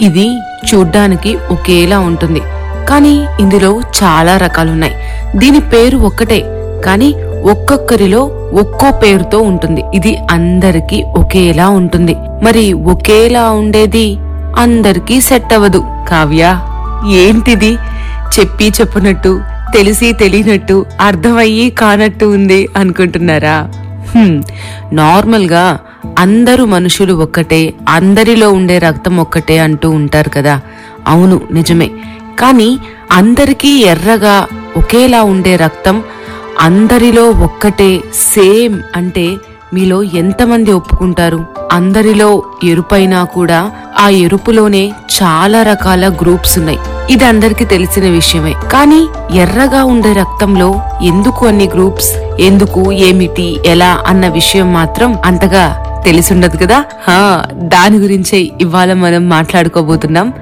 ఇది చూడ్డానికి ఒకేలా ఉంటుంది కానీ ఇందులో చాలా రకాలున్నాయి దీని పేరు ఒక్కటే కానీ ఒక్కొక్కరిలో ఒక్కో పేరుతో ఉంటుంది ఇది అందరికీ ఒకేలా ఉంటుంది మరి ఒకేలా ఉండేది అందరికీ సెట్ అవ్వదు కావ్య ఏంటిది చెప్పి చెప్పనట్టు తెలిసి తెలియనట్టు అర్థమయ్యి కానట్టు ఉంది అనుకుంటున్నారా హ్మ్, నార్మల్గా అందరూ మనుషులు ఒక్కటే అందరిలో ఉండే రక్తం ఒక్కటే అంటూ ఉంటారు కదా అవును నిజమే కానీ అందరికీ ఎర్రగా ఒకేలా ఉండే రక్తం అందరిలో ఒక్కటే సేమ్ అంటే మీలో ఎంతమంది ఒప్పుకుంటారు అందరిలో ఎరుపైనా కూడా ఆ ఎరుపులోనే చాలా రకాల గ్రూప్స్ ఉన్నాయి ఇది అందరికీ తెలిసిన విషయమే కానీ ఎర్రగా ఉండే రక్తంలో ఎందుకు అన్ని గ్రూప్స్ ఎందుకు ఏమిటి ఎలా అన్న విషయం మాత్రం అంతగా తెలిసుండదు కదా హా దాని గురించే ఇవాళ మనం మాట్లాడుకోబోతున్నాం